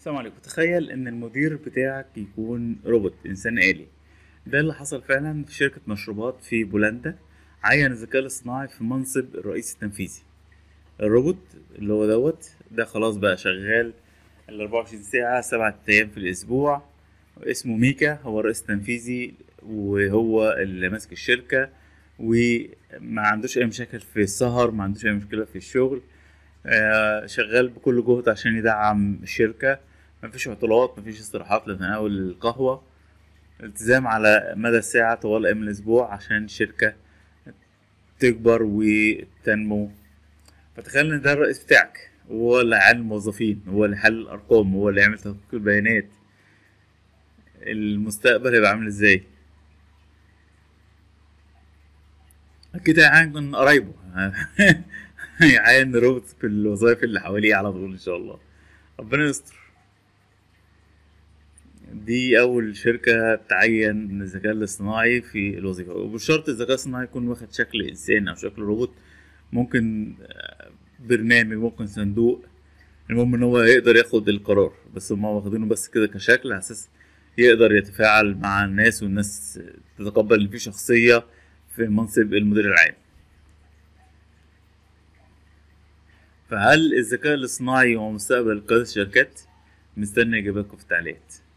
السلام عليكم تخيل ان المدير بتاعك يكون روبوت انسان آلي ده اللي حصل فعلا في شركة مشروبات في بولندا عين الذكاء الاصطناعي في منصب الرئيس التنفيذي الروبوت اللي هو دوت ده خلاص بقى شغال ال 24 ساعة سبعة أيام في الأسبوع اسمه ميكا هو الرئيس التنفيذي وهو اللي ماسك الشركة وما عندوش أي مشاكل في السهر ما عندوش أي مشكلة في الشغل آه، شغال بكل جهد عشان يدعم الشركة مفيش عطلات مفيش استراحات لتناول القهوة التزام على مدى الساعة طوال أيام الأسبوع عشان الشركة تكبر وتنمو فتخيل إن ده الرئيس بتاعك هو اللي هيعلم الموظفين هو اللي يحلل الأرقام هو اللي يعمل تدقيق البيانات المستقبل هيبقى عامل ازاي أكيد هيعين من قرايبه هيعين روبوت في الوظائف اللي حواليه على طول إن شاء الله ربنا يستر دي أول شركة تعين الذكاء الاصطناعي في الوظيفة وبشرط الذكاء الاصطناعي يكون واخد شكل إنسان أو شكل روبوت ممكن آه، برنامج ممكن صندوق المهم إن هو يقدر ياخد القرار بس هما واخدينه بس كده كشكل على أساس يقدر يتفاعل مع الناس والناس تتقبل إن في شخصية في منصب المدير العام فهل الذكاء الاصطناعي هو مستقبل قيادة الشركات؟ مستني إجاباتكم في التعليقات